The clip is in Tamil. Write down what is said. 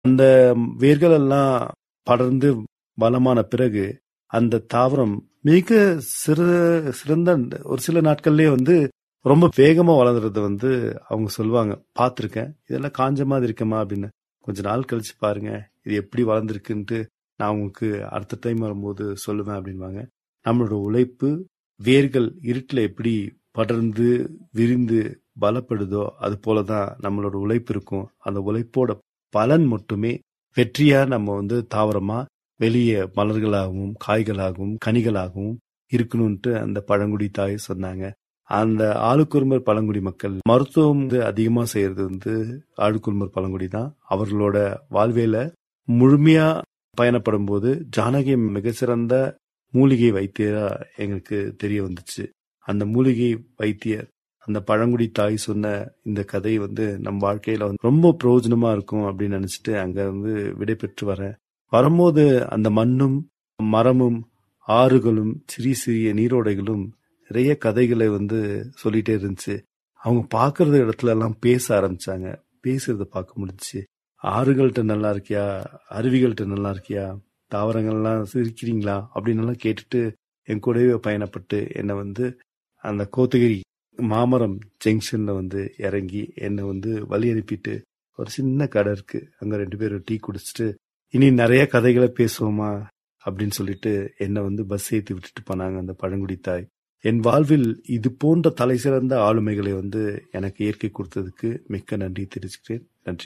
அந்த வேர்கள் எல்லாம் படர்ந்து பலமான பிறகு அந்த தாவரம் மிக சிறு சிறந்த ஒரு சில நாட்கள்லயே வந்து ரொம்ப வேகமா வளர்ந்துறத வந்து அவங்க சொல்லுவாங்க பார்த்துருக்கேன் இதெல்லாம் காஞ்ச மாதிரி இருக்கமா அப்படின்னு கொஞ்ச நாள் கழிச்சு பாருங்க இது எப்படி வளர்ந்துருக்குன்ட்டு நான் உங்களுக்கு அடுத்த டைம் வரும்போது சொல்லுவேன் அப்படின்வாங்க நம்மளோட உழைப்பு வேர்கள் இருட்டில் எப்படி படர்ந்து விரிந்து பலப்படுதோ அது போலதான் நம்மளோட உழைப்பு இருக்கும் அந்த உழைப்போட பலன் மட்டுமே வெற்றியா நம்ம வந்து தாவரமா வெளியே மலர்களாகவும் காய்களாகவும் கனிகளாகவும் இருக்கணும்ட்டு அந்த பழங்குடி தாய் சொன்னாங்க அந்த ஆளுக்குறும்பர் பழங்குடி மக்கள் மருத்துவம் வந்து அதிகமா செய்யறது வந்து ஆளுக்குறும்பர் பழங்குடி தான் அவர்களோட வாழ்வியல முழுமையா பயணப்படும் போது ஜானகி மிக சிறந்த மூலிகை வைத்தியரா எங்களுக்கு தெரிய வந்துச்சு அந்த மூலிகை வைத்தியர் அந்த பழங்குடி தாய் சொன்ன இந்த கதை வந்து நம் வாழ்க்கையில வந்து ரொம்ப பிரயோஜனமா இருக்கும் அப்படின்னு நினைச்சிட்டு அங்க வந்து விடை பெற்று வரேன் வரும்போது அந்த மண்ணும் மரமும் ஆறுகளும் சிறிய சிறிய நீரோடைகளும் நிறைய கதைகளை வந்து சொல்லிட்டே இருந்துச்சு அவங்க பாக்குறது இடத்துல எல்லாம் பேச ஆரம்பிச்சாங்க பேசுறத பார்க்க முடிஞ்சுச்சு ஆறுகள்கிட்ட நல்லா இருக்கியா அருவிகள்கிட்ட நல்லா இருக்கியா தாவரங்கள்லாம் சிரிக்கிறீங்களா அப்படின்னு எல்லாம் கேட்டுட்டு என் கூடவே பயணப்பட்டு என்னை வந்து அந்த கோத்தகிரி மாமரம் ஜங்ஷன்ல வந்து இறங்கி என்னை வந்து வழி அனுப்பிட்டு ஒரு சின்ன கடை இருக்கு அங்க ரெண்டு பேரும் டீ குடிச்சிட்டு இனி நிறைய கதைகளை பேசுவோமா அப்படின்னு சொல்லிட்டு என்னை வந்து பஸ் ஏற்றி விட்டுட்டு போனாங்க அந்த பழங்குடி தாய் என் வாழ்வில் இது போன்ற தலை சிறந்த ஆளுமைகளை வந்து எனக்கு இயற்கை கொடுத்ததுக்கு மிக்க நன்றி தெரிவிச்சுக்கிறேன்